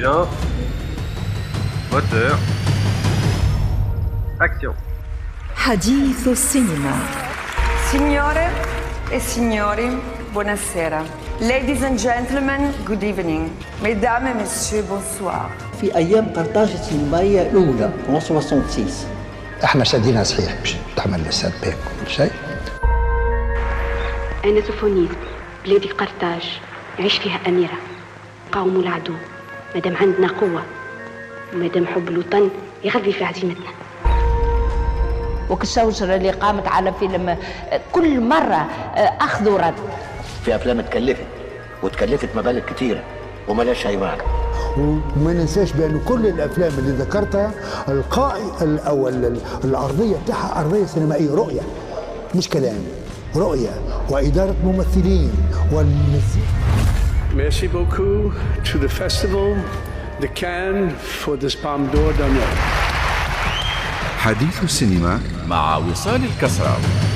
Bien. Moteur. Action. حديث السينما Signore e signori, buonasera. Ladies and gentlemen, good evening. Mesdames et messieurs, bonsoir. في ايام قرطاج السينمائيه الاولى 1966 احنا شدينا صحيح باش تعمل لسان بيك وكل شيء أنا سوفونيس بلادي قرطاج يعيش فيها أميرة قاوموا العدو مادام عندنا قوة ومادام حب الوطن يغذي في عزيمتنا وكالشوشرة اللي قامت على فيلم آه، كل مرة آه، أخذ ورد في افلام اتكلفت وتكلفت مبالغ كتيره وملاش اي معنى وما ننساش بأن كل الأفلام اللي ذكرتها القائي ال- أو ال- ال- الأرضية بتاعها أرضية سينمائية رؤية مش كلام رؤية وإدارة ممثلين والمزيك Merci beaucoup to the festival, the Cannes for this Palme d'Or d'honneur. حديث السينما مع وصال الكسرى